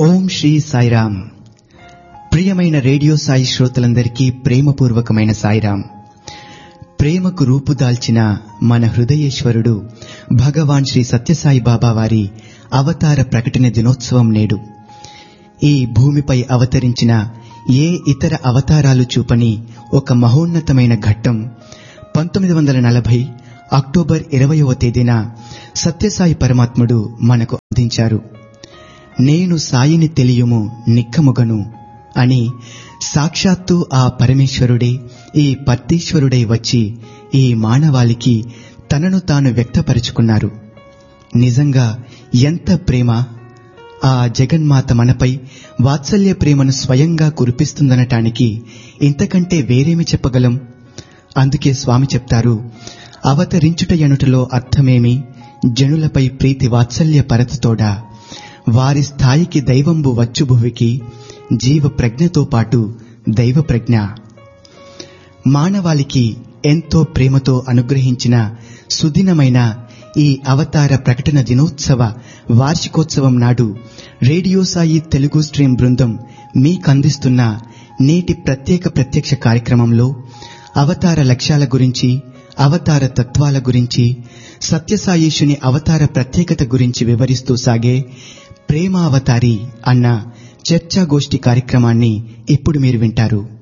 ఓం శ్రీ సాయిరామ్ ప్రియమైన రేడియో సాయి శ్రోతలందరికీ ప్రేమపూర్వకమైన సాయిరామ్ ప్రేమకు రూపుదాల్చిన మన హృదయేశ్వరుడు భగవాన్ శ్రీ సత్యసాయి బాబా వారి అవతార ప్రకటన దినోత్సవం నేడు ఈ భూమిపై అవతరించిన ఏ ఇతర అవతారాలు చూపని ఒక మహోన్నతమైన ఘట్టం పంతొమ్మిది వందల నలభై అక్టోబర్ ఇరవయవ తేదీన సత్యసాయి పరమాత్ముడు మనకు అందించారు నేను సాయిని తెలియుము నిక్కముగను అని సాక్షాత్తు ఆ పరమేశ్వరుడే ఈ పర్తీశ్వరుడై వచ్చి ఈ మానవాళికి తనను తాను వ్యక్తపరుచుకున్నారు నిజంగా ఎంత ప్రేమ ఆ జగన్మాత మనపై వాత్సల్య ప్రేమను స్వయంగా కురిపిస్తుందనటానికి ఇంతకంటే వేరేమి చెప్పగలం అందుకే స్వామి చెప్తారు అవతరించుట ఎనుటలో అర్థమేమి జనులపై ప్రీతి వాత్సల్య పరతతోడా వారి స్థాయికి దైవంబు వచ్చు భువికి జీవ ప్రజ్ఞతో పాటు దైవ ప్రజ్ఞ మానవాళికి ఎంతో ప్రేమతో అనుగ్రహించిన సుదినమైన ఈ అవతార ప్రకటన దినోత్సవ వార్షికోత్సవం నాడు రేడియో సాయి తెలుగు స్ట్రీమ్ బృందం మీకందిస్తున్న నేటి ప్రత్యేక ప్రత్యక్ష కార్యక్రమంలో అవతార లక్ష్యాల గురించి అవతార తత్వాల గురించి సత్యసాయిషుని అవతార ప్రత్యేకత గురించి వివరిస్తూ సాగే ప్రేమావతారి అన్న చర్చాగోష్ఠి కార్యక్రమాన్ని ఇప్పుడు మీరు వింటారు